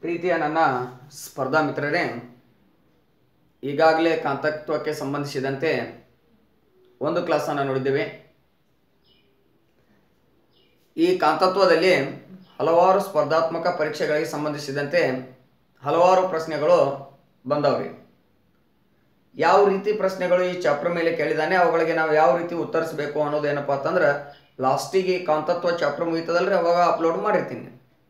ಪ್ರೀತಿಯ ನನ್ನ ಸ್ಪರ್ಧಾ ಮಿತ್ರರೇ ಈಗಾಗಲೇ ಕಾಂತತ್ವಕ್ಕೆ ಸಂಬಂಧಿಸಿದಂತೆ ಒಂದು ಕ್ಲಾಸನ್ನು ನೋಡಿದ್ದೇವೆ ಈ ಕಾಂತತ್ವದಲ್ಲಿ ಹಲವಾರು ಸ್ಪರ್ಧಾತ್ಮಕ ಪರೀಕ್ಷೆಗಳಿಗೆ ಸಂಬಂಧಿಸಿದಂತೆ ಹಲವಾರು ಪ್ರಶ್ನೆಗಳು ಬಂದವ್ರಿ ಯಾವ ರೀತಿ ಪ್ರಶ್ನೆಗಳು ಈ ಚಾಪ್ಟರ್ ಮೇಲೆ ಕೇಳಿದಾನೆ ಅವುಗಳಿಗೆ ನಾವು ಯಾವ ರೀತಿ ಉತ್ತರಿಸಬೇಕು ಅನ್ನೋದೇನಪ್ಪ ಅಂತಂದ್ರೆ ಲಾಸ್ಟಿಗೆ ಈ ಕಾಂತತ್ವ ಚಾಪ್ಟರ್ ಮುಗಿತದಲ್ರಿ ಅವಾಗ ಅಪ್ಲೋಡ್ ಮಾಡಿರ್ತೀನಿ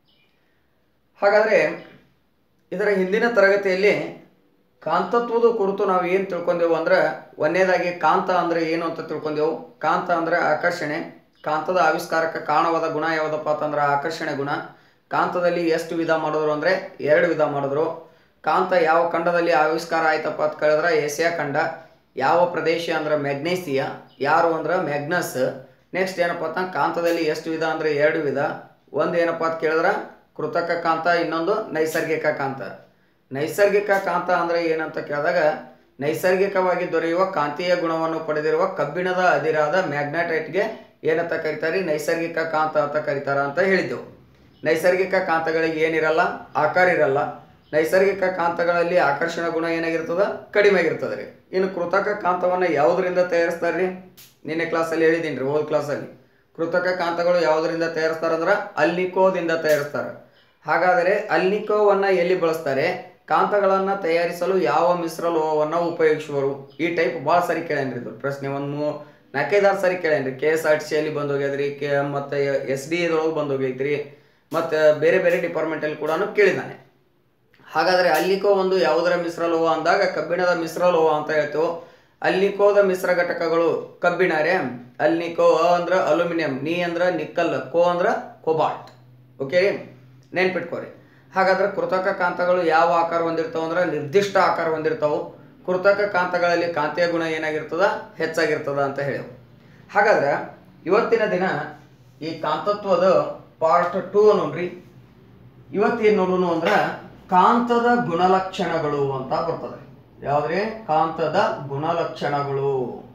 ಹಾಗಾದರೆ ಇದರ ಹಿಂದಿನ ತರಗತಿಯಲ್ಲಿ ಕಾಂತತ್ವದ ಕುರಿತು ನಾವು ಏನು ತಿಳ್ಕೊಂಡೆವು ಅಂದ್ರೆ ಒಂದನೇದಾಗಿ ಕಾಂತ ಅಂದರೆ ಏನು ಅಂತ ತಿಳ್ಕೊಂಡೆವು ಕಾಂತ ಅಂದರೆ ಆಕರ್ಷಣೆ ಕಾಂತದ ಆವಿಷ್ಕಾರಕ್ಕೆ ಕಾರಣವಾದ ಗುಣ ಯಾವುದಪ್ಪ ಅಂತಂದ್ರೆ ಆಕರ್ಷಣೆ ಗುಣ ಕಾಂತದಲ್ಲಿ ಎಷ್ಟು ವಿಧ ಮಾಡಿದ್ರು ಅಂದರೆ ಎರಡು ವಿಧ ಮಾಡಿದ್ರು ಕಾಂತ ಯಾವ ಖಂಡದಲ್ಲಿ ಆವಿಷ್ಕಾರ ಆಯ್ತಪ್ಪ ಅಂತ ಕೇಳಿದ್ರೆ ಏಷ್ಯಾ ಖಂಡ ಯಾವ ಪ್ರದೇಶ ಅಂದ್ರೆ ಮ್ಯಾಗ್ನೇಸಿಯಾ ಯಾರು ಅಂದ್ರೆ ಮ್ಯಾಗ್ನಸ್ ನೆಕ್ಸ್ಟ್ ಏನಪ್ಪ ಅಂತ ಕಾಂತದಲ್ಲಿ ಎಷ್ಟು ವಿಧ ಅಂದರೆ ಎರಡು ವಿಧ ಒಂದು ಏನಪ್ಪ ಅಂತ ಕೇಳಿದ್ರೆ ಕೃತಕ ಕಾಂತ ಇನ್ನೊಂದು ನೈಸರ್ಗಿಕ ಕಾಂತ ನೈಸರ್ಗಿಕ ಕಾಂತ ಅಂದರೆ ಏನಂತ ಕೇಳಿದಾಗ ನೈಸರ್ಗಿಕವಾಗಿ ದೊರೆಯುವ ಕಾಂತೀಯ ಗುಣವನ್ನು ಪಡೆದಿರುವ ಕಬ್ಬಿಣದ ಅದಿರಾದ ಮ್ಯಾಗ್ನೆಟೈಟ್ಗೆ ಏನಂತ ಕರೀತಾರೆ ನೈಸರ್ಗಿಕ ಕಾಂತ ಅಂತ ಕರೀತಾರ ಅಂತ ಹೇಳಿದ್ದೆವು ನೈಸರ್ಗಿಕ ಕಾಂತಗಳಿಗೆ ಏನಿರಲ್ಲ ಆಕಾರ ಇರಲ್ಲ ನೈಸರ್ಗಿಕ ಕಾಂತಗಳಲ್ಲಿ ಆಕರ್ಷಣ ಗುಣ ಏನಾಗಿರ್ತದ ಕಡಿಮೆ ಆಗಿರ್ತದೆ ರೀ ಇನ್ನು ಕೃತಕ ಕಾಂತವನ್ನು ಯಾವುದರಿಂದ ತಯಾರಿಸ್ತಾರೆ ರೀ ನಿನ್ನೆ ಕ್ಲಾಸಲ್ಲಿ ಹೇಳಿದ್ದೀನಿ ರೀ ಓದ್ ಕ್ಲಾಸಲ್ಲಿ ಕೃತಕ ಕಾಂತಗಳು ಯಾವುದರಿಂದ ತಯಾರಿಸ್ತಾರಂದ್ರೆ ಅಲ್ನಿಕೋದಿಂದ ತಯಾರಿಸ್ತಾರೆ ಹಾಗಾದರೆ ಅಲ್ನಿಕೋವನ್ನು ಎಲ್ಲಿ ಬಳಸ್ತಾರೆ ಕಾಂತಗಳನ್ನು ತಯಾರಿಸಲು ಯಾವ ಮಿಶ್ರ ಲೋಹವನ್ನು ಉಪಯೋಗಿಸುವರು ಈ ಟೈಪ್ ಭಾಳ ಸರಿ ಕೇಳೇನ್ರಿ ಇದು ಪ್ರಶ್ನೆ ಒಂದು ಮೂ ನಾಲ್ಕೈದಾರು ಸರಿ ಕೇಳೇನ್ರಿ ಕೆ ಎಸ್ ಆರ್ ಟಿ ಸಿಯಲ್ಲಿ ಬಂದು ಹೋಗ್ಯದ್ರಿ ಕೆ ಮತ್ತು ಎಸ್ ಡಿ ಎದೊಳಗೆ ಬಂದು ಹೋಗೈತ್ರಿ ಮತ್ತು ಬೇರೆ ಬೇರೆ ಡಿಪಾರ್ಟ್ಮೆಂಟಲ್ಲಿ ಕೂಡ ಕೇಳಿದ್ದಾನೆ ಹಾಗಾದರೆ ಅಲ್ಲಿಕೋ ಒಂದು ಯಾವುದರ ಮಿಶ್ರ ಲೋಹ ಅಂದಾಗ ಕಬ್ಬಿಣದ ಮಿಶ್ರ ಲೋಹ ಅಂತ ಹೇಳ್ತೇವೆ ಅಲ್ಲಿಕೋದ ಮಿಶ್ರ ಘಟಕಗಳು ಕಬ್ಬಿಣ ರೇ ಅಲ್ನಿಕೋ ಅ ಅಂದ್ರೆ ಅಲ್ಯೂಮಿನಿಯಂ ನೀ ಅಂದ್ರೆ ನಿಕ್ಕಲ್ ಕೋ ಅಂದ್ರೆ ಕೊಬಾಲ್ಟ್ ಓಕೆ ನೆನ್ಪಿಟ್ಕೋರಿ ಹಾಗಾದ್ರೆ ಕೃತಕ ಕಾಂತಗಳು ಯಾವ ಆಕಾರ ಹೊಂದಿರ್ತಾವ ಅಂದ್ರೆ ನಿರ್ದಿಷ್ಟ ಆಕಾರ ಹೊಂದಿರ್ತಾವು ಕೃತಕ ಕಾಂತಗಳಲ್ಲಿ ಕಾಂತೀಯ ಗುಣ ಏನಾಗಿರ್ತದ ಹೆಚ್ಚಾಗಿರ್ತದ ಅಂತ ಹೇಳೇವು ಹಾಗಾದ್ರೆ ಇವತ್ತಿನ ದಿನ ಈ ಕಾಂತತ್ವದ ಪಾರ್ಟ್ ಟೂ ನೋಡ್ರಿ ಇವತ್ತೇನು ನೋಡೋಣ ಅಂದ್ರೆ ಕಾಂತದ ಗುಣಲಕ್ಷಣಗಳು ಅಂತ ಬರ್ತದೆ ಯಾವ್ದ್ರಿ ಕಾಂತದ ಗುಣಲಕ್ಷಣಗಳು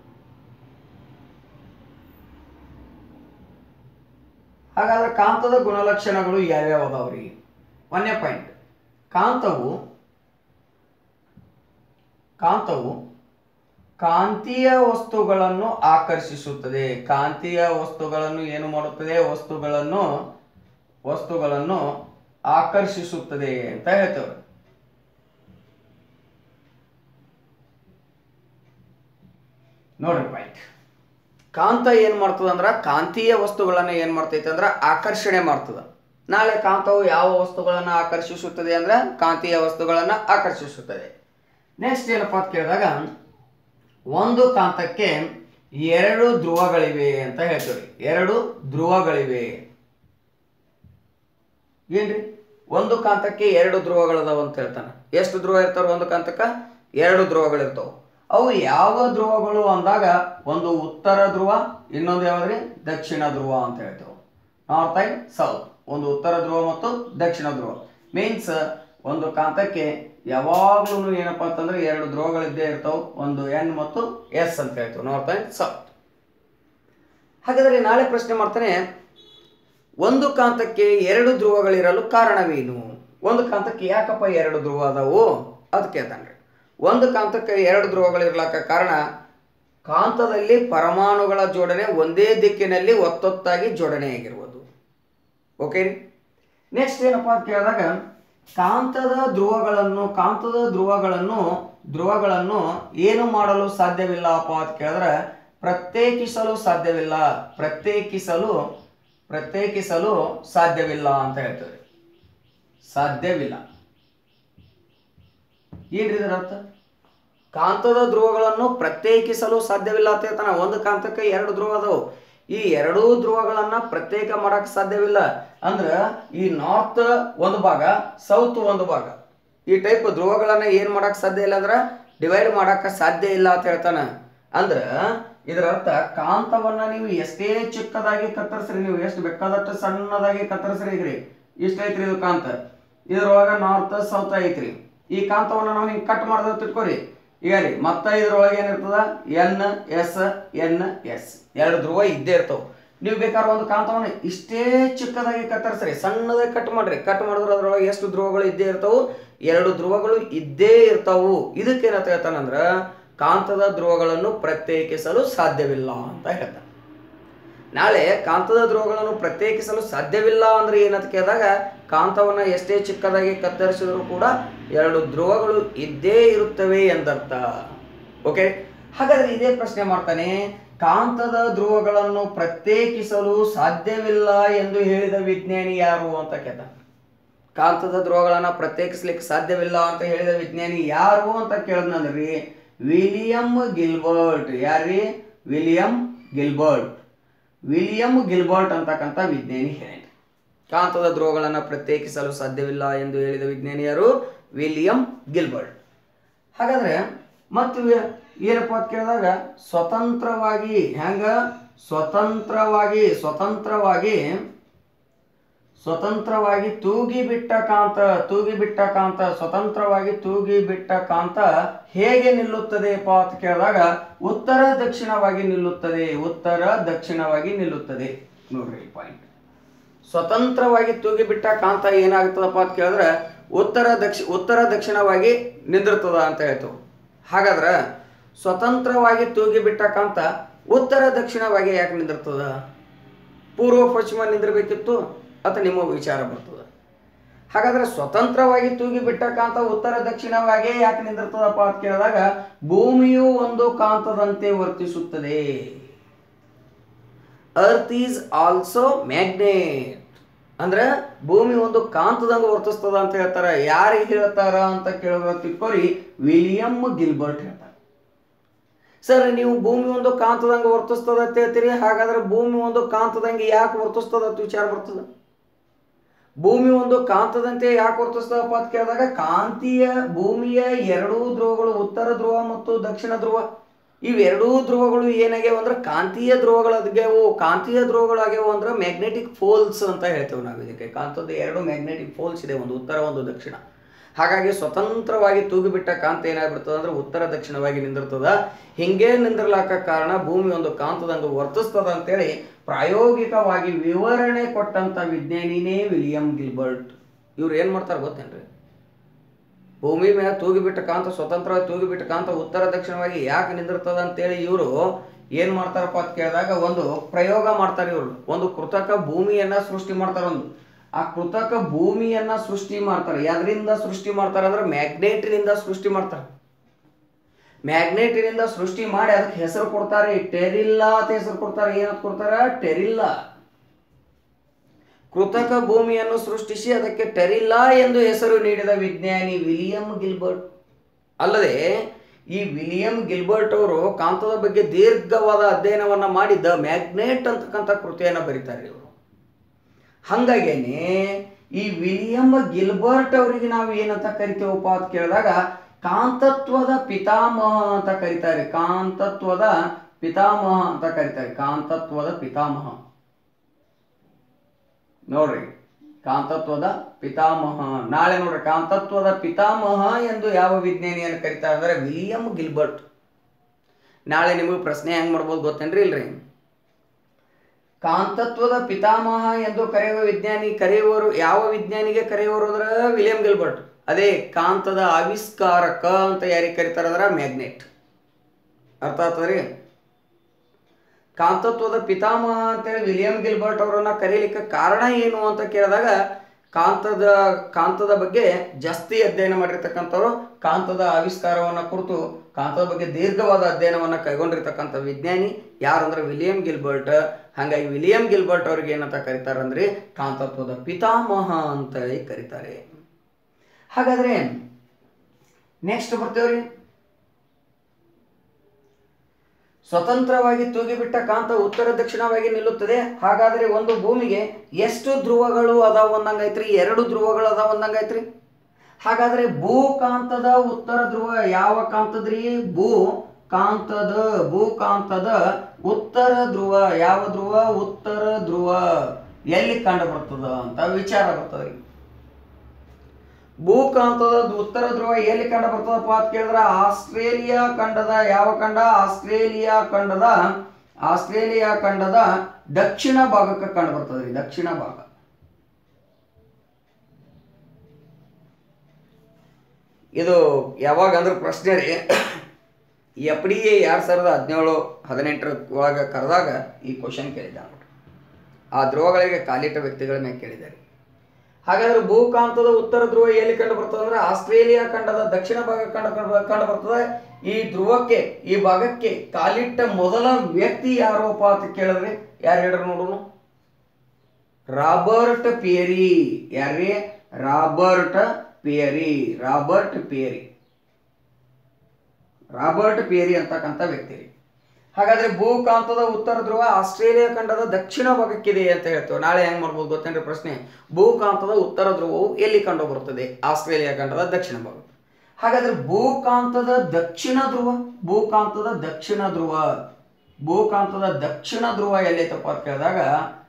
ಹಾಗಾದ್ರೆ ಕಾಂತದ ಗುಣಲಕ್ಷಣಗಳು ಯಾವ್ಯಾವ ಅದಾವ್ರಿ ಒಂದನೇ ಪಾಯಿಂಟ್ ಕಾಂತವು ಕಾಂತವು ಕಾಂತೀಯ ವಸ್ತುಗಳನ್ನು ಆಕರ್ಷಿಸುತ್ತದೆ ಕಾಂತೀಯ ವಸ್ತುಗಳನ್ನು ಏನು ಮಾಡುತ್ತದೆ ವಸ್ತುಗಳನ್ನು ವಸ್ತುಗಳನ್ನು ಆಕರ್ಷಿಸುತ್ತದೆ ಅಂತ ಹೇಳ್ತೇವೆ ನೋಡ್ರಿ ಪಾಯಿಂಟ್ ಕಾಂತ ಏನು ಮಾಡ್ತದ ಅಂದ್ರೆ ಕಾಂತೀಯ ವಸ್ತುಗಳನ್ನು ಏನು ಮಾಡ್ತೈತೆ ಅಂದ್ರೆ ಆಕರ್ಷಣೆ ಮಾಡ್ತದ ನಾಳೆ ಕಾಂತವು ಯಾವ ವಸ್ತುಗಳನ್ನು ಆಕರ್ಷಿಸುತ್ತದೆ ಅಂದ್ರೆ ಕಾಂತೀಯ ವಸ್ತುಗಳನ್ನು ಆಕರ್ಷಿಸುತ್ತದೆ ನೆಕ್ಸ್ಟ್ ಏನಪ್ಪ ಅಂತ ಕೇಳಿದಾಗ ಒಂದು ಕಾಂತಕ್ಕೆ ಎರಡು ಧ್ರುವಗಳಿವೆ ಅಂತ ಹೇಳ್ತೀವಿ ಎರಡು ಧ್ರುವಗಳಿವೆ ಏನ್ರಿ ಒಂದು ಕಾಂತಕ್ಕೆ ಎರಡು ಧ್ರುವಗಳದಾವ ಅಂತ ಹೇಳ್ತಾನೆ ಎಷ್ಟು ಧ್ರುವ ಇರ್ತಾವ ಒಂದು ಕಾಂತಕ್ಕ ಎರಡು ಧ್ರುವಗಳಿರ್ತಾವ ಅವು ಯಾವ ಧ್ರುವಗಳು ಅಂದಾಗ ಒಂದು ಉತ್ತರ ಧ್ರುವ ಇನ್ನೊಂದು ಯಾವ್ದ್ರಿ ದಕ್ಷಿಣ ಧ್ರುವ ಅಂತ ಹೇಳ್ತೇವೆ ನಾರ್ತ್ ಅಂಡ್ ಸೌತ್ ಒಂದು ಉತ್ತರ ಧ್ರುವ ಮತ್ತು ದಕ್ಷಿಣ ಧ್ರುವ ಮೀನ್ಸ್ ಒಂದು ಕಾಂತಕ್ಕೆ ಯಾವಾಗ್ಲೂ ಏನಪ್ಪಾ ಅಂತಂದ್ರೆ ಎರಡು ಧ್ರುವಗಳಿದ್ದೇ ಇರ್ತಾವ ಒಂದು ಎನ್ ಮತ್ತು ಎಸ್ ಅಂತ ಹೇಳ್ತೇವೆ ನಾರ್ತ್ ಅಂಡ್ ಸೌತ್ ಹಾಗಾದ್ರೆ ನಾಳೆ ಪ್ರಶ್ನೆ ಮಾಡ್ತಾನೆ ಒಂದು ಕಾಂತಕ್ಕೆ ಎರಡು ಧ್ರುವಗಳಿರಲು ಕಾರಣವೇನು ಒಂದು ಕಾಂತಕ್ಕೆ ಯಾಕಪ್ಪ ಎರಡು ಧ್ರುವ ಅದಾವು ಅದು ಕೇಳ್ತಾನ್ರಿ ಒಂದು ಕಾಂತಕ್ಕೆ ಎರಡು ಧ್ರುವಗಳಿರ್ಲಕ್ಕ ಕಾರಣ ಕಾಂತದಲ್ಲಿ ಪರಮಾಣುಗಳ ಜೋಡಣೆ ಒಂದೇ ದಿಕ್ಕಿನಲ್ಲಿ ಒತ್ತೊತ್ತಾಗಿ ಜೋಡಣೆಯಾಗಿರುವುದು ಓಕೆ ರೀ ನೆಕ್ಸ್ಟ್ ಏನಪ್ಪಾ ಅಂತ ಕೇಳಿದಾಗ ಕಾಂತದ ಧ್ರುವಗಳನ್ನು ಕಾಂತದ ಧ್ರುವಗಳನ್ನು ಧ್ರುವಗಳನ್ನು ಏನು ಮಾಡಲು ಸಾಧ್ಯವಿಲ್ಲಪ್ಪ ಅಂತ ಕೇಳಿದ್ರೆ ಪ್ರತ್ಯೇಕಿಸಲು ಸಾಧ್ಯವಿಲ್ಲ ಪ್ರತ್ಯೇಕಿಸಲು ಪ್ರತ್ಯೇಕಿಸಲು ಸಾಧ್ಯವಿಲ್ಲ ಅಂತ ಹೇಳ್ತಾರೆ ಸಾಧ್ಯವಿಲ್ಲ ಏನ್ರಿ ಇದರ ಅರ್ಥ ಕಾಂತದ ಧ್ರುವಗಳನ್ನು ಪ್ರತ್ಯೇಕಿಸಲು ಸಾಧ್ಯವಿಲ್ಲ ಅಂತ ಹೇಳ್ತಾನೆ ಒಂದು ಕಾಂತಕ್ಕೆ ಎರಡು ಧ್ರುವ ಅದಾವು ಈ ಎರಡೂ ಧ್ರುವಗಳನ್ನ ಪ್ರತ್ಯೇಕ ಮಾಡಕ್ ಸಾಧ್ಯವಿಲ್ಲ ಅಂದ್ರ ಈ ನಾರ್ತ್ ಒಂದು ಭಾಗ ಸೌತ್ ಒಂದು ಭಾಗ ಈ ಟೈಪ್ ಧ್ರುವಗಳನ್ನ ಏನ್ ಮಾಡಕ್ ಸಾಧ್ಯ ಇಲ್ಲ ಅಂದ್ರ ಡಿವೈಡ್ ಮಾಡಕ್ ಸಾಧ್ಯ ಇಲ್ಲ ಅಂತ ಹೇಳ್ತಾನ ಅಂದ್ರ ಇದರ ಅರ್ಥ ಕಾಂತವನ್ನ ನೀವು ಎಷ್ಟೇ ಚಿಕ್ಕದಾಗಿ ಕತ್ತರಿಸ್ರಿ ನೀವು ಎಷ್ಟು ಬೇಕಾದಷ್ಟು ಸಣ್ಣದಾಗಿ ಕತ್ತರಿಸ್ರಿ ಈಗ್ರಿ ಇಷ್ಟ ಐತ್ರಿ ಇದು ಕಾಂತ ಇದ್ರೊಳಗ ನಾರ್ತ್ ಸೌತ್ ಐತ್ರಿ ಈ ಕಾಂತವನ್ನ ನಾವು ಹಿಂಗೆ ಕಟ್ ಮಾಡಿದ್ರೆ ತಿಳ್ಕೊರಿ ಈಗ ರೀ ಮತ್ತೆ ಇದ್ರೊಳಗೆ ಏನಿರ್ತದ ಎನ್ ಎಸ್ ಎನ್ ಎಸ್ ಎರಡು ಧ್ರುವ ಇದ್ದೇ ಇರ್ತಾವ ನೀವು ಬೇಕಾದ್ರೆ ಒಂದು ಕಾಂತವನ್ನು ಇಷ್ಟೇ ಚಿಕ್ಕದಾಗಿ ಕತ್ತರಿಸ್ರಿ ಸಣ್ಣದಾಗಿ ಕಟ್ ಮಾಡ್ರಿ ಕಟ್ ಮಾಡಿದ್ರೆ ಅದ್ರೊಳಗೆ ಎಷ್ಟು ಧ್ರುವಗಳು ಇದ್ದೇ ಇರ್ತಾವು ಎರಡು ಧ್ರುವಗಳು ಇದ್ದೇ ಇರ್ತಾವು ಇದಕ್ಕೆ ಏನಂತ ಹೇಳ್ತಾನಂದ್ರ ಕಾಂತದ ಧ್ರುವಗಳನ್ನು ಪ್ರತ್ಯೇಕಿಸಲು ಸಾಧ್ಯವಿಲ್ಲ ಅಂತ ಹೇಳ್ತಾನೆ ನಾಳೆ ಕಾಂತದ ಧ್ರುವಗಳನ್ನು ಪ್ರತ್ಯೇಕಿಸಲು ಸಾಧ್ಯವಿಲ್ಲ ಅಂದ್ರೆ ಏನಂತ ಕೇಳಿದಾಗ ಕಾಂತವನ್ನ ಎಷ್ಟೇ ಚಿಕ್ಕದಾಗಿ ಕತ್ತರಿಸಿದರೂ ಕೂಡ ಎರಡು ಧ್ರುವಗಳು ಇದ್ದೇ ಇರುತ್ತವೆ ಎಂದರ್ಥ ಓಕೆ ಹಾಗಾದ್ರೆ ಇದೇ ಪ್ರಶ್ನೆ ಮಾಡ್ತಾನೆ ಕಾಂತದ ಧ್ರುವಗಳನ್ನು ಪ್ರತ್ಯೇಕಿಸಲು ಸಾಧ್ಯವಿಲ್ಲ ಎಂದು ಹೇಳಿದ ವಿಜ್ಞಾನಿ ಯಾರು ಅಂತ ಕೇಳ್ತಾನೆ ಕಾಂತದ ಧ್ರುವಗಳನ್ನ ಪ್ರತ್ಯೇಕಿಸ್ಲಿಕ್ಕೆ ಸಾಧ್ಯವಿಲ್ಲ ಅಂತ ಹೇಳಿದ ವಿಜ್ಞಾನಿ ಯಾರು ಅಂತ ಕೇಳಿದ್ನಂದ್ರಿ ವಿಲಿಯಂ ಗಿಲ್ಬರ್ಟ್ ಯಾರ್ರಿ ವಿಲಿಯಂ ಗಿಲ್ಬರ್ಟ್ ವಿಲಿಯಂ ಗಿಲ್ಬರ್ಟ್ ಅಂತಕ್ಕಂಥ ವಿಜ್ಞಾನಿ ಹೇಳಿ ಕಾಂತದ ಧ್ರುವಗಳನ್ನು ಪ್ರತ್ಯೇಕಿಸಲು ಸಾಧ್ಯವಿಲ್ಲ ಎಂದು ಹೇಳಿದ ವಿಜ್ಞಾನಿ ಯಾರು ವಿಲಿಯಂ ಗಿಲ್ಬರ್ಟ್ ಹಾಗಾದ್ರೆ ಮತ್ತು ಏನಪ್ಪ ಅಂತ ಕೇಳಿದಾಗ ಸ್ವತಂತ್ರವಾಗಿ ಹೆಂಗ ಸ್ವತಂತ್ರವಾಗಿ ಸ್ವತಂತ್ರವಾಗಿ ಸ್ವತಂತ್ರವಾಗಿ ತೂಗಿ ಬಿಟ್ಟ ಕಾಂತ ತೂಗಿ ಬಿಟ್ಟ ಕಾಂತ ಸ್ವತಂತ್ರವಾಗಿ ತೂಗಿ ಬಿಟ್ಟ ಕಾಂತ ಹೇಗೆ ನಿಲ್ಲುತ್ತದೆಪ್ಪ ಅಂತ ಕೇಳಿದಾಗ ಉತ್ತರ ದಕ್ಷಿಣವಾಗಿ ನಿಲ್ಲುತ್ತದೆ ಉತ್ತರ ದಕ್ಷಿಣವಾಗಿ ನಿಲ್ಲುತ್ತದೆ ನೋಡ್ರಿ ಪಾಯಿಂಟ್ ಸ್ವತಂತ್ರವಾಗಿ ತೂಗಿ ಬಿಟ್ಟ ಕಾಂತ ಏನಾಗ್ತದಪ್ಪ ಅಂತ ಕೇಳಿದ್ರೆ ಉತ್ತರ ದಕ್ಷಿ ಉತ್ತರ ದಕ್ಷಿಣವಾಗಿ ನಿಂದಿರ್ತದ ಅಂತ ಹೇಳ್ತು ಹಾಗಾದ್ರೆ ಸ್ವತಂತ್ರವಾಗಿ ತೂಗಿ ಬಿಟ್ಟ ಕಾಂತ ಉತ್ತರ ದಕ್ಷಿಣವಾಗಿ ಯಾಕೆ ನಿಂದಿರ್ತದ ಪೂರ್ವ ಪಶ್ಚಿಮ ನಿಂದಿರಬೇಕಿತ್ತು ಅಥವಾ ನಿಮ್ಮ ವಿಚಾರ ಬರ್ತದೆ ಹಾಗಾದ್ರೆ ಸ್ವತಂತ್ರವಾಗಿ ತೂಗಿ ಬಿಟ್ಟ ಕಾಂತ ಉತ್ತರ ದಕ್ಷಿಣವಾಗಿ ಯಾಕೆ ನಿಂದಿರ್ತದಪ್ಪ ಅಂತ ಕೇಳಿದಾಗ ಭೂಮಿಯು ಒಂದು ಕಾಂತದಂತೆ ವರ್ತಿಸುತ್ತದೆ ಅರ್ತ್ ಈಸ್ ಆಲ್ಸೋ ಮ್ಯಾಗ್ನೆಟ್ ಅಂದ್ರೆ ಭೂಮಿ ಒಂದು ಕಾಂತದಂಗ ವರ್ತಿಸ್ತದ ಅಂತ ಹೇಳ್ತಾರ ಯಾರಿಗೆ ಹೇಳ್ತಾರ ಅಂತ ಕೇಳಿದ್ರೆ ತಿಳ್ಕೊರಿ ವಿಲಿಯಂ ಗಿಲ್ಬರ್ಟ್ ಹೇಳ್ತಾರೆ ಸರ್ ನೀವು ಭೂಮಿ ಒಂದು ಕಾಂತದಂಗ ವರ್ತಿಸ್ತದ ಅಂತ ಹೇಳ್ತೀರಿ ಹಾಗಾದ್ರೆ ಭೂಮಿ ಒಂದು ಕಾಂತದಂಗೆ ಯಾಕೆ ವರ್ತಿಸ್ತದ ಅಂತ ವಿಚಾರ ಬರ್ತದ ಭೂಮಿ ಒಂದು ಕಾಂತದಂತೆ ಯಾಕೆ ವರ್ತಿಸ್ತದಪ್ಪ ಅಂತ ಕೇಳಿದಾಗ ಕಾಂತೀಯ ಭೂಮಿಯ ಎರಡೂ ಧ್ರುವಗಳು ಉತ್ತರ ಧ್ರುವ ಮತ್ತು ದಕ್ಷಿಣ ಧ್ರುವ ಇವೆರಡೂ ಧ್ರುವಗಳು ಏನಾಗ್ಯಾವ ಅಂದ್ರೆ ಕಾಂತೀಯ ಧ್ರುವಗಳಾಗ್ಯಾವು ಕಾಂತೀಯ ಧ್ರುವಗಳಾಗ್ಯಾವು ಅಂದ್ರೆ ಮ್ಯಾಗ್ನೆಟಿಕ್ ಫೋಲ್ಸ್ ಅಂತ ಹೇಳ್ತೇವೆ ನಾವು ಇದಕ್ಕೆ ಕಾಂತದ ಎರಡು ಮ್ಯಾಗ್ನೆಟಿಕ್ ಫೋಲ್ಸ್ ಇದೆ ಒಂದು ಉತ್ತರ ಒಂದು ದಕ್ಷಿಣ ಹಾಗಾಗಿ ಸ್ವತಂತ್ರವಾಗಿ ತೂಗಿಬಿಟ್ಟ ಕಾಂತ ಏನಾಗ್ಬಿಡ್ತದ ಅಂದ್ರೆ ಉತ್ತರ ದಕ್ಷಿಣವಾಗಿ ನಿಂದಿರ್ತದ ಹಿಂಗೆ ನಿಂದಿರ್ಲಾಕ ಕಾರಣ ಭೂಮಿ ಒಂದು ಕಾಂತದಂಗ ವರ್ತಿಸ್ತದ ಅಂತೇಳಿ ಪ್ರಾಯೋಗಿಕವಾಗಿ ವಿವರಣೆ ಕೊಟ್ಟಂತ ವಿಜ್ಞಾನಿನೇ ವಿಲಿಯಂ ಗಿಲ್ಬರ್ಟ್ ಇವ್ರು ಏನ್ ಮಾಡ್ತಾರೆ ಗೊತ್ತೇನ್ರಿ ಭೂಮಿ ಮೇಲೆ ತೂಗಿಬಿಟ್ಟ ಕಾಂತ ಸ್ವತಂತ್ರವಾಗಿ ತೂಗಿಬಿಟ್ಟ ಕಾಂತ ಉತ್ತರ ದಕ್ಷಿಣವಾಗಿ ಯಾಕೆ ನಿಂದಿರ್ತದ ಅಂತೇಳಿ ಇವರು ಏನ್ ಮಾಡ್ತಾರಪ್ಪ ಅಂತ ಕೇಳಿದಾಗ ಒಂದು ಪ್ರಯೋಗ ಮಾಡ್ತಾರೆ ಇವರು ಒಂದು ಕೃತಕ ಭೂಮಿಯನ್ನ ಸೃಷ್ಟಿ ಮಾಡ್ತಾರೆ ಒಂದು ಆ ಕೃತಕ ಭೂಮಿಯನ್ನ ಸೃಷ್ಟಿ ಮಾಡ್ತಾರೆ ಯಾವ್ದ್ರಿಂದ ಸೃಷ್ಟಿ ಮಾಡ್ತಾರೆ ಅಂದ್ರೆ ಮ್ಯಾಗ್ನೆಟಿನಿಂದ ಸೃಷ್ಟಿ ಮಾಡ್ತಾರೆ ಮ್ಯಾಗ್ನೆಟಿನಿಂದ ಸೃಷ್ಟಿ ಮಾಡಿ ಅದಕ್ಕೆ ಹೆಸರು ಕೊಡ್ತಾರೆ ಟೆರಿಲ್ಲಾ ಅಂತ ಹೆಸರು ಕೊಡ್ತಾರೆ ಏನಂತ ಕೊಡ್ತಾರ ಟೆರಿಲ್ಲಾ ಕೃತಕ ಭೂಮಿಯನ್ನು ಸೃಷ್ಟಿಸಿ ಅದಕ್ಕೆ ಟೆರಿಲ್ಲಾ ಎಂದು ಹೆಸರು ನೀಡಿದ ವಿಜ್ಞಾನಿ ವಿಲಿಯಂ ಗಿಲ್ಬರ್ಟ್ ಅಲ್ಲದೆ ಈ ವಿಲಿಯಂ ಗಿಲ್ಬರ್ಟ್ ಅವರು ಕಾಂತದ ಬಗ್ಗೆ ದೀರ್ಘವಾದ ಅಧ್ಯಯನವನ್ನ ಮಾಡಿ ದ ಮ್ಯಾಗ್ನೆಟ್ ಅಂತಕ್ಕಂಥ ಕೃತಿಯನ್ನ ಬರೀತಾರೆ ಇವರು ಹಂಗಾಗೇನೆ ಈ ವಿಲಿಯಂ ಗಿಲ್ಬರ್ಟ್ ಅವರಿಗೆ ನಾವು ಏನಂತ ಕರಿತೇವಪ್ಪ ಅಂತ ಕೇಳಿದಾಗ ಕಾಂತತ್ವದ ಪಿತಾಮಹ ಅಂತ ಕರೀತಾರೆ ಕಾಂತತ್ವದ ಪಿತಾಮಹ ಅಂತ ಕರೀತಾರೆ ಕಾಂತತ್ವದ ಪಿತಾಮಹ ನೋಡ್ರಿ ಕಾಂತತ್ವದ ಪಿತಾಮಹ ನಾಳೆ ನೋಡ್ರಿ ಕಾಂತತ್ವದ ಪಿತಾಮಹ ಎಂದು ಯಾವ ವಿಜ್ಞಾನಿಯನ್ನು ಕರೀತಾರೆ ಅಂದ್ರೆ ವಿಲಿಯಂ ಗಿಲ್ಬರ್ಟ್ ನಾಳೆ ನಿಮಗೆ ಪ್ರಶ್ನೆ ಹೆಂಗ್ ಮಾಡ್ಬೋದು ಗೊತ್ತೇನ್ರಿ ಇಲ್ರಿ ಕಾಂತತ್ವದ ಪಿತಾಮಹ ಎಂದು ಕರೆಯುವ ವಿಜ್ಞಾನಿ ಕರೆಯುವರು ಯಾವ ವಿಜ್ಞಾನಿಗೆ ಕರೆಯುವರು ಅಂದ್ರೆ ವಿಲಿಯಂ ಗಿಲ್ಬರ್ಟ್ ಅದೇ ಕಾಂತದ ಆವಿಷ್ಕಾರಕ ಅಂತ ಯಾರಿಗೆ ಕರೀತಾರ ಅಂದ್ರೆ ಮ್ಯಾಗ್ನೆಟ್ ಅರ್ಥ ಆಗ್ತದ್ರಿ ಕಾಂತತ್ವದ ಪಿತಾಮಹ ಅಂತೇಳಿ ವಿಲಿಯಂ ಗಿಲ್ಬರ್ಟ್ ಅವರನ್ನ ಕರೀಲಿಕ್ಕೆ ಕಾರಣ ಏನು ಅಂತ ಕೇಳಿದಾಗ ಕಾಂತದ ಕಾಂತದ ಬಗ್ಗೆ ಜಾಸ್ತಿ ಅಧ್ಯಯನ ಮಾಡಿರ್ತಕ್ಕಂಥವ್ರು ಕಾಂತದ ಆವಿಷ್ಕಾರವನ್ನ ಕುರಿತು ಕಾಂತದ ಬಗ್ಗೆ ದೀರ್ಘವಾದ ಅಧ್ಯಯನವನ್ನ ಕೈಗೊಂಡಿರ್ತಕ್ಕಂಥ ವಿಜ್ಞಾನಿ ಯಾರಂದ್ರೆ ವಿಲಿಯಂ ಗಿಲ್ಬರ್ಟ್ ಹಾಗಾಗಿ ವಿಲಿಯಂ ಗಿಲ್ಬರ್ಟ್ ಅವ್ರಿಗೆ ಏನಂತ ಕರೀತಾರೆ ಅಂದ್ರೆ ಕಾಂತತ್ವದ ಪಿತಾಮಹ ಅಂತ ಹೇಳಿ ಕರೀತಾರೆ ಹಾಗಾದ್ರೆ ನೆಕ್ಸ್ಟ್ ಬರ್ತೇವ್ರಿ ಸ್ವತಂತ್ರವಾಗಿ ತೂಗಿಬಿಟ್ಟ ಕಾಂತ ಉತ್ತರ ದಕ್ಷಿಣವಾಗಿ ನಿಲ್ಲುತ್ತದೆ ಹಾಗಾದ್ರೆ ಒಂದು ಭೂಮಿಗೆ ಎಷ್ಟು ಧ್ರುವಗಳು ಅದಾವ ಒಂದಂಗೈತ್ರಿ ಎರಡು ಧ್ರುವಗಳು ಅದಾವ ಒಂದಂಗೈತ್ರಿ ಹಾಗಾದ್ರೆ ಭೂ ಕಾಂತದ ಉತ್ತರ ಧ್ರುವ ಯಾವ ಕಾಂತದ್ರಿ ಭೂ ಕಾಂತದ ಭೂಕಾಂತದ ಉತ್ತರ ಧ್ರುವ ಯಾವ ಧ್ರುವ ಉತ್ತರ ಧ್ರುವ ಎಲ್ಲಿ ಕಂಡು ಬರ್ತದ ಅಂತ ವಿಚಾರ ಬರ್ತದ್ರಿ ಭೂಕಾಂತದ ಉತ್ತರ ಧ್ರುವ ಎಲ್ಲಿ ಕಂಡು ಬರ್ತದಪ್ಪ ಅಂತ ಕೇಳಿದ್ರೆ ಆಸ್ಟ್ರೇಲಿಯಾ ಖಂಡದ ಯಾವ ಖಂಡ ಆಸ್ಟ್ರೇಲಿಯಾ ಖಂಡದ ಆಸ್ಟ್ರೇಲಿಯಾ ಖಂಡದ ದಕ್ಷಿಣ ಭಾಗಕ್ಕೆ ಕಂಡು ಬರ್ತದೆ ರೀ ದಕ್ಷಿಣ ಭಾಗ ಇದು ಯಾವಾಗ ಅಂದ್ರೆ ಪ್ರಶ್ನೆ ರೀ ಎಫ್ ಡಿ ಎ ಎರಡು ಸಾವಿರದ ಹದಿನೇಳು ಹದಿನೆಂಟರ ಒಳಗೆ ಕರೆದಾಗ ಈ ಕ್ವಶನ್ ಕೇಳಿದ್ದ ನೋಡ್ರಿ ಆ ಧ್ರುವಗಳಿಗೆ ಕಾಲಿಟ್ಟ ವ್ಯಕ್ತಿಗಳ ಮೇಲೆ ಕೇಳಿದ್ದಾರೆ ಹಾಗಾದ್ರೆ ಭೂಕಾಂತದ ಉತ್ತರ ಧ್ರುವ ಎಲ್ಲಿ ಕಂಡು ಬರ್ತದೆ ಅಂದ್ರೆ ಆಸ್ಟ್ರೇಲಿಯಾ ಖಂಡದ ದಕ್ಷಿಣ ಭಾಗ ಕಂಡು ಕಂಡು ಬರ್ತದೆ ಈ ಧ್ರುವಕ್ಕೆ ಈ ಭಾಗಕ್ಕೆ ಕಾಲಿಟ್ಟ ಮೊದಲ ವ್ಯಕ್ತಿ ಯಾರಪ್ಪ ಅಂತ ಕೇಳಿದ್ರೆ ಯಾರು ಹೇಳ್ರಿ ನೋಡೋಣ ರಾಬರ್ಟ್ ಪಿಯರಿ ಯಾರ್ರಿ Robert Peary Robert Peary Robert Peary ಅಂತಕ್ಕಂಥ ವ್ಯಕ್ತಿ ರೀ ಹಾಗಾದ್ರೆ ಭೂಕಾಂತದ ಉತ್ತರ ಧ್ರುವ ಆಸ್ಟ್ರೇಲಿಯಾ ಖಂಡದ ದಕ್ಷಿಣ ಭಾಗಕ್ಕಿದೆ ಅಂತ ಹೇಳ್ತೇವೆ ನಾಳೆ ಹೆಂಗ್ ಮಾಡ್ಬೋದು ಗೊತ್ತೇನ್ರಿ ಪ್ರಶ್ನೆ ಭೂಕಾಂತದ ಉತ್ತರ ಧ್ರುವವು ಎಲ್ಲಿ ಕಂಡು ಬರುತ್ತದೆ ಆಸ್ಟ್ರೇಲಿಯಾ ಖಂಡದ ದಕ್ಷಿಣ ಭಾಗ ಹಾಗಾದ್ರೆ ಭೂಕಾಂತದ ದಕ್ಷಿಣ ಧ್ರುವ ಭೂಕಾಂತದ ದಕ್ಷಿಣ ಧ್ರುವ ಭೂಕಾಂತದ ದಕ್ಷಿಣ ಧ್ರುವ ಎಲ್ಲೈತಪ್ಪ ಅಂತ ಕೇಳಿದಾಗ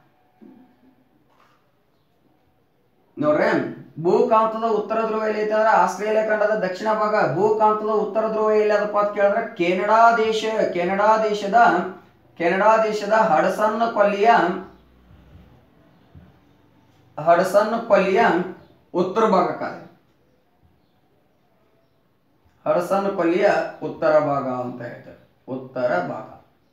ನೋಡ್ರಿ ಭೂಕಾಂತದ ಉತ್ತರ ಧ್ರುವ ಎಲ್ಲಿ ಐತೆ ಅಂದ್ರೆ ಆಸ್ಟ್ರೇಲಿಯಾ ಖಂಡದ ದಕ್ಷಿಣ ಭಾಗ ಭೂಕಾಂತದ ಉತ್ತರ ಧ್ರುವ ಎಲ್ಲಿ ಅದಪ್ಪ ಅಂತ ಕೇಳಿದ್ರೆ ಕೆನಡಾ ದೇಶ ಕೆನಡಾ ದೇಶದ ಕೆನಡಾ ದೇಶದ ಹಡಸನ್ ಕೊಲ್ಲಿಯ ಹಡಸನ್ ಕೊಲ್ಲಿಯ ಉತ್ತರ ಭಾಗಕ್ಕಾದೆ ಹಡಸನ್ ಕೊಲ್ಲಿಯ ಉತ್ತರ ಭಾಗ ಅಂತ ಹೇಳ್ತಾರೆ ಉತ್ತರ ಭಾಗ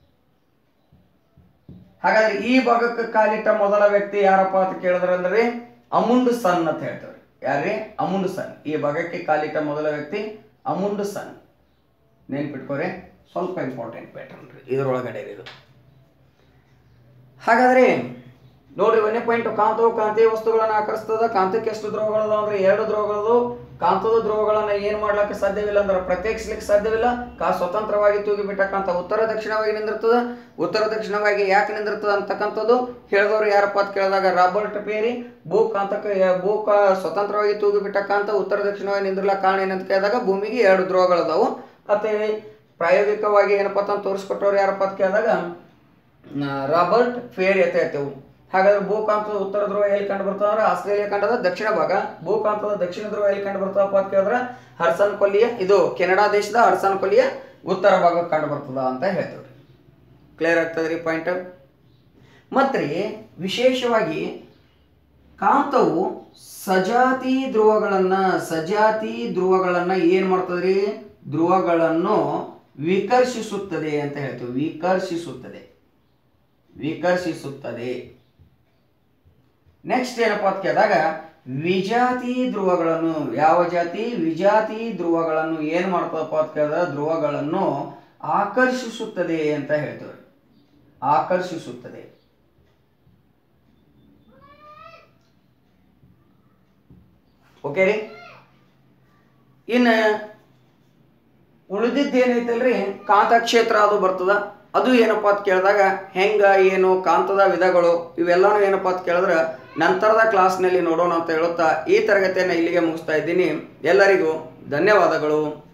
ಹಾಗಾದ್ರೆ ಈ ಭಾಗಕ್ಕೆ ಕಾಲಿಟ್ಟ ಮೊದಲ ವ್ಯಕ್ತಿ ಯಾರಪ್ಪ ಅಂತ ಕೇಳಿದ್ರೆ ಅಂದ್ರೆ ಅಮುಂಡ್ ಸನ್ ಅಂತ ಹೇಳ್ತಾರೆ ಯಾರೇ ಅಮುಂಡ್ ಸನ್ ಈ ಭಾಗಕ್ಕೆ ಕಾಲಿಟ್ಟ ಮೊದಲ ವ್ಯಕ್ತಿ ಅಮುಂಡ್ ಸನ್ ನೆನ್ಪಿಟ್ಕೋರೆ ಸ್ವಲ್ಪ ಇಂಪಾರ್ಟೆಂಟ್ ಪ್ಯಾಟರ್ನ್ ರೀ ಇದರೊಳಗಡೆ ಇದು ಹಾಗಾದ್ರೆ ನೋಡ್ರಿ ಒಂದೇ ಪಾಯಿಂಟ್ ಕಾಂತವು ಕಾಂತೀಯ ವಸ್ತುಗಳನ್ನು ಆಕರ್ಷಿಸ್ತದ ಕಾಂತಕ್ಕೆ ಎಷ್ಟು ಧ್ರುವಗಳದ ಅಂದ್ರೆ ಎರಡು ಧ್ರುವಗಳದು ಕಾಂತದ ಧ್ರುವಗಳನ್ನ ಏನ್ ಮಾಡ್ಲಿಕ್ಕೆ ಸಾಧ್ಯವಿಲ್ಲ ಅಂದ್ರೆ ಪ್ರತ್ಯೇಕಿಸ್ಲಿಕ್ಕೆ ಸಾಧ್ಯವಿಲ್ಲ ಕಾ ಸ್ವತಂತ್ರವಾಗಿ ತೂಗಿ ಬಿಟ್ಟಕ್ಕಂಥ ಉತ್ತರ ದಕ್ಷಿಣವಾಗಿ ನಿಂದಿರ್ತದ ಉತ್ತರ ದಕ್ಷಿಣವಾಗಿ ಯಾಕೆ ನಿಂದಿರ್ತದ ಅಂತಕ್ಕಂಥದ್ದು ಹೇಳಿದವರು ಯಾರಪ್ಪ ಅಂತ ಕೇಳಿದಾಗ ರಾಬರ್ಟ್ ಪೇರಿ ಭೂ ಕಾಂತಕ್ಕೆ ಭೂ ಕಾ ಸ್ವತಂತ್ರವಾಗಿ ತೂಗಿ ಬಿಟ್ಟಕ್ಕಂಥ ಉತ್ತರ ದಕ್ಷಿಣವಾಗಿ ನಿಂದಿರ್ಲಕ್ಕ ಕಾರಣ ಏನಂತ ಕೇಳಿದಾಗ ಭೂಮಿಗೆ ಎರಡು ಧ್ರುವಗಳದಾವು ಮತ್ತೆ ಪ್ರಾಯೋಗಿಕವಾಗಿ ಏನಪ್ಪ ಅಂತ ತೋರಿಸ್ಕೊಟ್ಟವ್ರು ಯಾರಪ್ಪ ಅಂತ ಕೇಳಿದಾಗ ಆ, ರಾಬರ್ಟ್ ಫೇರ್ ಅಂತ ಹೇಳ್ತೇವೆ ಹಾಗಾದ್ರೆ ಭೂಕಾಂತದ ಉತ್ತರ ಧ್ರುವ ಎಲ್ಲಿ ಕಂಡು ಬರ್ತದೆ ಅಂದ್ರೆ ಆಸ್ಟ್ರೇಲಿಯಾ ಖಂಡದ ದಕ್ಷಿಣ ಭಾಗ ಭೂಕಾಂತದ ದಕ್ಷಿಣ ಧ್ರುವ ಎಲ್ಲಿ ಕಂಡು ಬರ್ತದಪ್ಪ ಅಂತ ಕೇಳಿದ್ರೆ ಹರ್ಸನ್ ಕೊಲ್ಲಿಯ ಇದು ಕೆನಡಾ ದೇಶದ ಹರ್ಸನ್ ಕೊಲ್ಲಿಯ ಉತ್ತರ ಭಾಗ ಕಂಡು ಬರ್ತದ ಅಂತ ಹೇಳ್ತೇವೆ ಕ್ಲಿಯರ್ ಆಗ್ತದೆ ರೀ ಪಾಯಿಂಟ್ ಮತ್ತೆ ವಿಶೇಷವಾಗಿ ಕಾಂತವು ಸಜಾತಿ ಧ್ರುವಗಳನ್ನ ಸಜಾತಿ ಧ್ರುವಗಳನ್ನ ಏನ್ ಮಾಡ್ತದ್ರಿ ಧ್ರುವಗಳನ್ನು ವಿಕರ್ಷಿಸುತ್ತದೆ ಅಂತ ಹೇಳ್ತೀವಿ ವಿಕರ್ಷಿಸುತ್ತದೆ ವಿಕರ್ಷಿಸುತ್ತದೆ ನೆಕ್ಸ್ಟ್ ಏನಪ್ಪ ಅಂತ ಕೇಳಿದಾಗ ವಿಜಾತಿ ಧ್ರುವಗಳನ್ನು ಯಾವ ಜಾತಿ ವಿಜಾತಿ ಧ್ರುವಗಳನ್ನು ಏನ್ ಮಾಡ್ತದಪ್ಪ ಅಂತ ಕೇಳಿದ್ರೆ ಧ್ರುವಗಳನ್ನು ಆಕರ್ಷಿಸುತ್ತದೆ ಅಂತ ಹೇಳ್ತೇವೆ ಆಕರ್ಷಿಸುತ್ತದೆ ಓಕೆ ರೀ ಇನ್ನು ಉಳಿದಿದ್ದೇನೈತಲ್ರಿ ಕಾಂತಕ್ಷೇತ್ರ ಅದು ಬರ್ತದ ಅದು ಏನಪ್ಪ ಅಂತ ಕೇಳಿದಾಗ ಹೆಂಗ ಏನು ಕಾಂತದ ವಿಧಗಳು ಇವೆಲ್ಲನೂ ಏನಪ್ಪ ಅಂತ ಕೇಳಿದ್ರೆ ನಂತರದ ಕ್ಲಾಸ್ನಲ್ಲಿ ನೋಡೋಣ ಅಂತ ಹೇಳುತ್ತಾ ಈ ತರಗತಿಯನ್ನು ಇಲ್ಲಿಗೆ ಮುಗಿಸ್ತಾ ಇದ್ದೀನಿ ಎಲ್ಲರಿಗೂ ಧನ್ಯವಾದಗಳು